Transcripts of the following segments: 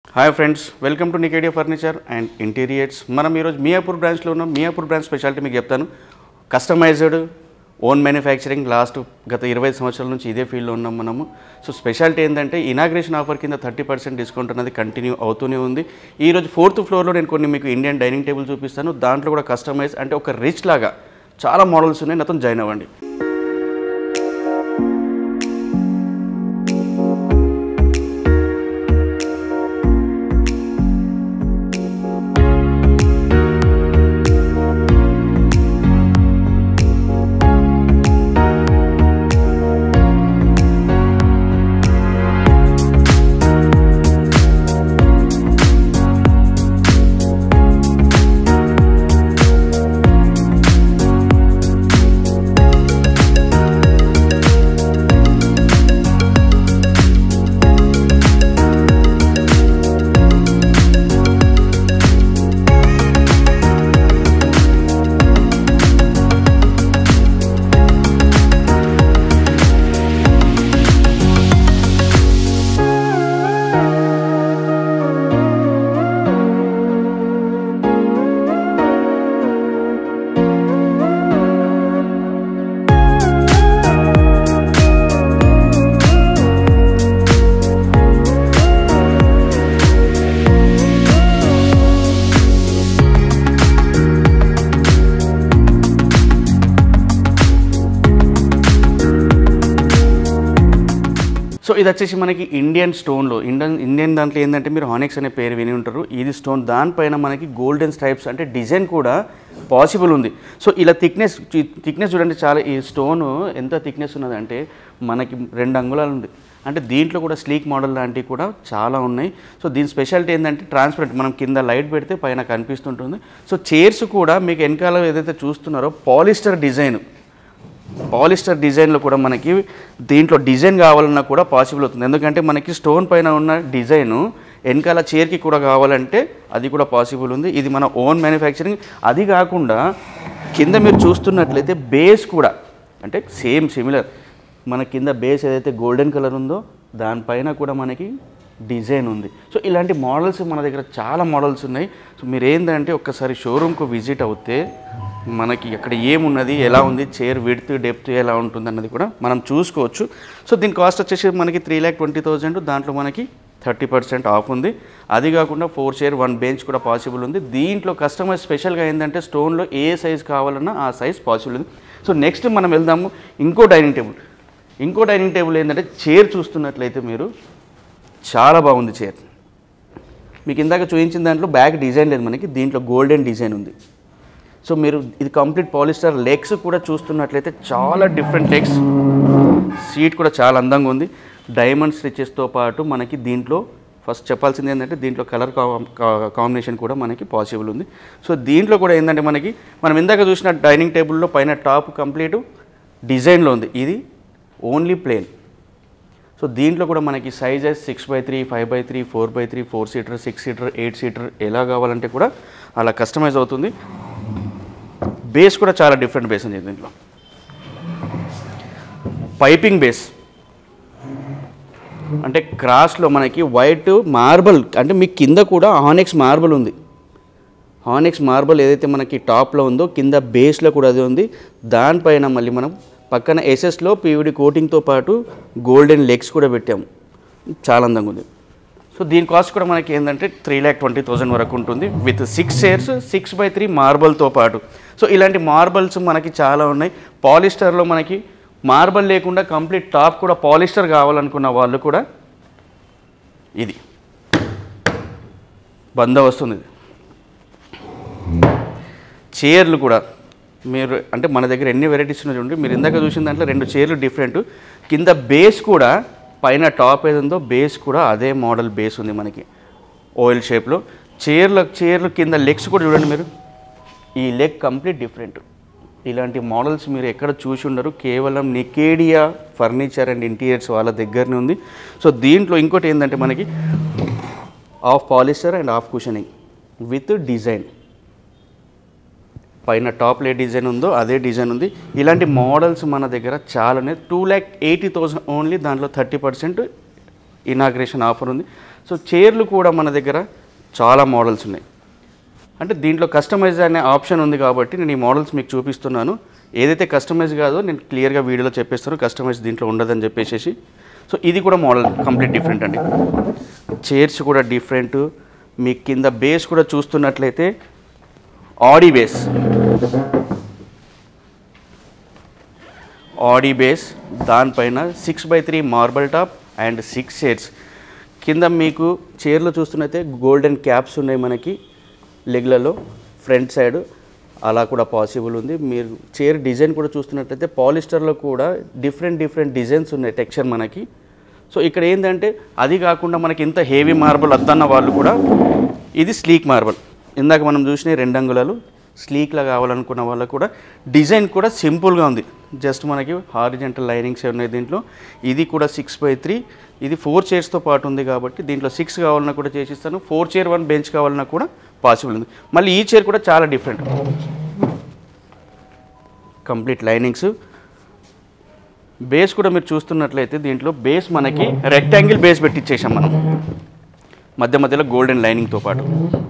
hi friends welcome to నికేడియా furniture and interiors మనం ఈరోజు మియాపూర్ బ్రాంచ్లో ఉన్నాం మియాపూర్ బ్రాంచ్ స్పెషాలిటీ మీకు చెప్తాను కస్టమైజ్డ్ ఓన్ మ్యానుఫ్యాక్చరింగ్ లాస్ట్ గత ఇరవై సంవత్సరాల నుంచి ఇదే ఫీల్డ్లో ఉన్నాం మనము సో స్పెషాలిటీ ఏంటంటే ఇనాగ్రేషన్ ఆఫర్ కింద థర్టీ పర్సెంట్ డిస్కౌంట్ అనేది కంటిన్యూ అవుతూనే ఉంది ఈరోజు ఫోర్త్ ఫ్లోర్లో నేను కొన్ని మీకు ఇండియన్ డైనింగ్ టేబుల్ చూపిస్తాను దాంట్లో కూడా కస్టమైజ్ అంటే ఒక రిచ్ లాగా చాలా మోడల్స్ ఉన్నాయి నాతో జాయిన్ అవ్వండి సో ఇది వచ్చేసి మనకి ఇండియన్ స్టోన్లో ఇండియన్ ఇండియన్ దాంట్లో ఏంటంటే మీరు హానిక్స్ అనే పేరు విని ఉంటారు ఇది స్టోన్ దానిపైన మనకి గోల్డెన్ స్ట్రైప్స్ అంటే డిజైన్ కూడా పాసిబుల్ ఉంది సో ఇలా థిక్నెస్ థిక్నెస్ చూడండి చాలా ఈ స్టోన్ ఎంత థిక్నెస్ ఉన్నదంటే మనకి రెండు అంగుళాలు ఉంది అంటే దీంట్లో కూడా స్లీక్ మోడల్ లాంటివి కూడా చాలా ఉన్నాయి సో దీని స్పెషాలిటీ ఏంటంటే ట్రాన్స్పరెంట్ మనం కింద లైట్ పెడితే పైన కనిపిస్తుంటుంది సో చైర్స్ కూడా మీకు వెనకాల ఏదైతే చూస్తున్నారో పాలిస్టర్ డిజైన్ పాలిస్టర్ డిజైన్లో కూడా మనకి దీంట్లో డిజైన్ కావాలన్నా కూడా పాసిబుల్ అవుతుంది ఎందుకంటే మనకి స్టోన్ పైన ఉన్న డిజైను వెనకాల చైర్కి కూడా కావాలంటే అది కూడా పాసిబుల్ ఉంది ఇది మన ఓన్ మ్యానుఫ్యాక్చరింగ్ అది కాకుండా కింద మీరు చూస్తున్నట్లయితే బేస్ కూడా అంటే సేమ్ సిమిలర్ మన కింద బేస్ ఏదైతే గోల్డెన్ కలర్ ఉందో దానిపైన కూడా మనకి డిజైన్ ఉంది సో ఇలాంటి మోడల్స్ మన దగ్గర చాలా మోడల్స్ ఉన్నాయి సో మీరు ఏంటంటే ఒక్కసారి షోరూమ్కు విజిట్ అవుతే మనకి అక్కడ ఏమున్నది ఎలా ఉంది చైర్ విడ్త్ డెప్త్ ఎలా ఉంటుంది అన్నది కూడా మనం చూసుకోవచ్చు సో దీని కాస్ట్ వచ్చేసి మనకి త్రీ ల్యాక్ ట్వంటీ థౌజండ్ దాంట్లో మనకి థర్టీ పర్సెంట్ ఆఫ్ ఉంది అది కాకుండా ఫోర్ చైర్ వన్ బెంచ్ కూడా పాసిబుల్ ఉంది దీంట్లో కస్టమర్ స్పెషల్గా ఏంటంటే స్టోన్లో ఏ సైజ్ కావాలన్నా ఆ సైజ్ పాసిబుల్ ఉంది సో నెక్స్ట్ మనం వెళ్దాము ఇంకో డైనింగ్ టేబుల్ ఇంకో డైనింగ్ టేబుల్ ఏంటంటే చైర్ చూస్తున్నట్లయితే మీరు చాలా బాగుంది చైర్ మీకు ఇందాక చూపించిన దాంట్లో బ్యాక్ డిజైన్ లేదు మనకి దీంట్లో గోల్డెన్ డిజైన్ ఉంది సో మీరు ఇది కంప్లీట్ పాలిస్టర్ లెగ్స్ కూడా చూస్తున్నట్లయితే చాలా డిఫరెంట్ లెగ్స్ సీట్ కూడా చాలా అందంగా ఉంది డైమండ్ స్టిచెస్తో పాటు మనకి దీంట్లో ఫస్ట్ చెప్పాల్సింది ఏంటంటే దీంట్లో కలర్ కాంబినేషన్ కూడా మనకి పాసిబుల్ ఉంది సో దీంట్లో కూడా ఏంటంటే మనకి మనం ఇందాక చూసిన డైనింగ్ టేబుల్లో పైన టాప్ కంప్లీట్ డిజైన్లో ఉంది ఇది ఓన్లీ ప్లేన్ సో దీంట్లో కూడా మనకి sizes six by three five by three four by three four seater six seater eight seater ఎలా కావాలంటే కూడా అలా కస్టమైజ్ అవుతుంది బేస్ కూడా చాలా డిఫరెంట్ బేస్ ఉంది దీంట్లో పైపింగ్ బేస్ అంటే క్రాస్లో మనకి వైట్ మార్బల్ అంటే మీ కింద కూడా హానెక్స్ మార్బల్ ఉంది హానెక్స్ మార్బల్ ఏదైతే మనకి టాప్లో ఉందో కింద బేస్లో కూడా అది ఉంది దానిపైన మళ్ళీ మనం పక్కన ఎస్ఎస్లో పీవీడి కోటింగ్తో పాటు గోల్డెన్ లెగ్స్ కూడా పెట్టాము చాలా అందంగా ఉంది సో దీని కాస్ట్ కూడా మనకి ఏంటంటే త్రీ ల్యాక్ ట్వంటీ థౌసండ్ వరకు ఉంటుంది with six chairs six by three మార్బల్తో పాటు సో ఇలాంటి మార్బల్స్ మనకి చాలా ఉన్నాయి పాలిస్టర్లో మనకి మార్బల్ లేకుండా కంప్లీట్ టాప్ కూడా పాలిస్టర్ కావాలనుకున్న వాళ్ళు కూడా ఇది బంద వస్తుంది ఇది చైర్లు కూడా మీరు అంటే మన దగ్గర ఎన్ని వెరైటీస్ ఉన్నాయి చూడండి మీరు ఇందాక చూసిన దాంట్లో రెండు చైర్లు డిఫరెంట్ కింద బేస్ కూడా పైన టాప్ ఏది ఉందో బేస్ కూడా అదే మోడల్ బేస్ ఉంది మనకి ఓయిల్ షేప్లో చైర్ల చైర్లు కింద లెగ్స్ కూడా చూడండి మీరు ఈ లెగ్ కంప్లీట్ డిఫరెంట్ ఇలాంటి మోడల్స్ మీరు ఎక్కడ చూసి ఉండరు కేవలం నికేడియా ఫర్నిచర్ అండ్ ఇంటీరియర్స్ వాళ్ళ దగ్గరనే ఉంది సో దీంట్లో ఇంకోటి ఏంటంటే మనకి half polyester and half cushioning with design పైన టాప్ లే డిజైన్ ఉందో అదే డిజైన్ ఉంది ఇలాంటి మోడల్స్ మన దగ్గర చాలానే two lakh eighty thousand only దాంట్లో థర్టీ పర్సెంట్ ఇనాగ్రేషన్ ఆఫర్ ఉంది సో చైర్లు కూడా మన దగ్గర చాలా మోడల్స్ ఉన్నాయి అంటే దీంట్లో కస్టమైజ్ అనే ఆప్షన్ ఉంది కాబట్టి నేను ఈ మోడల్స్ మీకు చూపిస్తున్నాను ఏదైతే కస్టమైజ్ కాదో నేను క్లియర్గా వీడియోలో చెప్పేస్తాను కస్టమైజ్ దీంట్లో ఉండదని చెప్పేసి సో ఇది కూడా మోడల్ కంప్లీట్ డిఫరెంట్ అండి చైర్స్ కూడా డిఫరెంట్ మీ కింద బేస్ కూడా చూస్తున్నట్లయితే ఆడీ బేస్ ఆడీ బేస్ దానిపైన six by three marble top and six chairs కింద మీకు చైర్లో చూస్తున్నైతే గోల్డెన్ క్యాప్స్ ఉన్నాయి మనకి లెగ్లలో ఫ్రంట్ సైడ్ అలా కూడా పాసిబుల్ ఉంది మీరు చైర్ డిజైన్ కూడా చూస్తున్నట్లయితే పాలిస్టర్లో కూడా డిఫరెంట్ డిఫరెంట్ డిజైన్స్ ఉన్నాయి టెక్స్చర్ మనకి సో ఇక్కడ ఏంటంటే అది కాకుండా మనకి ఇంత హెవీ మార్బుల్ వద్దన్న వాళ్ళు కూడా ఇది స్లీక్ మార్బల్ ఇందాక మనం చూసిన రెండు అంగుళాలు స్లీక్లా కావాలనుకున్న వాళ్ళకు కూడా డిజైన్ కూడా సింపుల్గా ఉంది జస్ట్ మనకి హారిజెంటల్ లైనింగ్స్ ఉన్నాయి దీంట్లో ఇది కూడా సిక్స్ బై త్రీ ఇది ఫోర్ చైర్స్తో పాటు ఉంది కాబట్టి దీంట్లో సిక్స్ కావాలన్నా కూడా చేసిస్తాను ఫోర్ చైర్ వన్ బెంచ్ కావాలన్నా కూడా పాసిబుల్ ఉంది మళ్ళీ ఈ చైర్ కూడా చాలా డిఫరెంట్ కంప్లీట్ లైనింగ్స్ బేస్ కూడా మీరు చూస్తున్నట్లయితే దీంట్లో బేస్ మనకి రెక్టాంగిల్ బేస్ పెట్టించేసాం మనం మధ్య మధ్యలో గోల్డెన్ లైనింగ్తో పాటు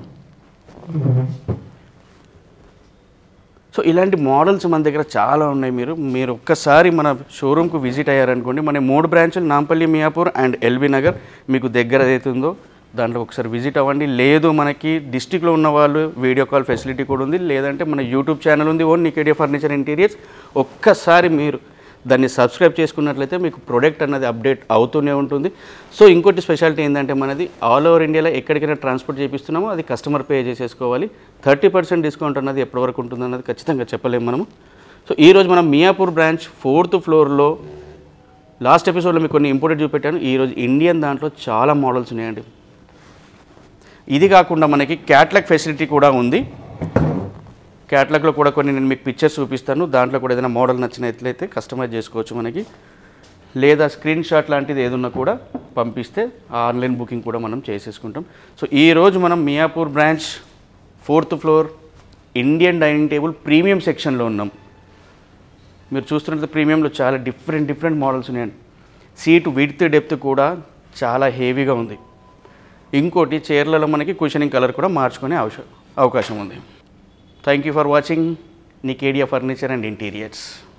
సో ఇలాంటి మోడల్స్ మన దగ్గర చాలా ఉన్నాయి మీరు మీరు ఒక్కసారి మన షోరూమ్కు విజిట్ అయ్యారనుకోండి మన మూడు బ్రాంచులు నాంపల్లి మియాపూర్ అండ్ ఎల్బీ నగర్ మీకు దగ్గర ఏదైతుందో దాంట్లో ఒకసారి విజిట్ అవ్వండి లేదు మనకి డిస్టిక్లో ఉన్న వాళ్ళు వీడియో కాల్ ఫెసిలిటీ కూడా ఉంది లేదంటే మన యూట్యూబ్ ఛానల్ ఉంది ఓన్ నికేడియా ఫర్నిచర్ ఇంటీరియర్స్ ఒక్కసారి మీరు దాన్ని సబ్స్క్రైబ్ చేసుకున్నట్లయితే మీకు ప్రొడక్ట్ అన్నది అప్డేట్ అవుతూనే ఉంటుంది సో ఇంకోటి స్పెషాలిటీ ఏంటంటే మనది ఆల్ ఓవర్ ఇండియాలో ఎక్కడికైనా ట్రాన్స్పోర్ట్ చేపిస్తున్నామో అది కస్టమర్ పే చేసేసుకోవాలి థర్టీ పర్సెంట్ డిస్కౌంట్ అన్నది ఎప్పటి వరకు ఉంటుంది అన్నది ఖచ్చితంగా చెప్పలేము మనము సో ఈరోజు మనం మియాపూర్ బ్రాంచ్ ఫోర్త్ ఫ్లోర్లో లాస్ట్ ఎపిసోడ్లో మీకు కొన్ని ఇంపోర్టెడ్ చూపెట్టాను ఈరోజు ఇండియన్ దాంట్లో చాలా మోడల్స్ ఉన్నాయండి ఇది కాకుండా మనకి క్యాట్లాగ్ ఫెసిలిటీ కూడా ఉంది క్యాట్లాగ్లో కూడా కొన్ని నేను మీకు పిక్చర్స్ చూపిస్తాను దాంట్లో కూడా ఏదైనా మోడల్ నచ్చినట్లయితే కస్టమైజ్ చేసుకోవచ్చు మనకి లేదా స్క్రీన్ షాట్ లాంటిది ఏదన్నా కూడా పంపిస్తే ఆన్లైన్ బుకింగ్ కూడా మనం చేసేసుకుంటాం సో ఈరోజు మనం Miyapur branch fourth floor Indian dining table premium సెక్షన్లో ఉన్నాం మీరు చూస్తున్నట్టు ప్రీమియంలో చాలా డిఫరెంట్ డిఫరెంట్ మోడల్స్ ఉన్నాయండి సీట్ విడ్త్ డెప్త్ కూడా చాలా హెవీగా ఉంది ఇంకోటి చైర్లలో మనకి కుషనింగ్ కలర్ కూడా మార్చుకునే అవసరం అవకాశం ఉంది thank you for watching Nikedia furniture and interiors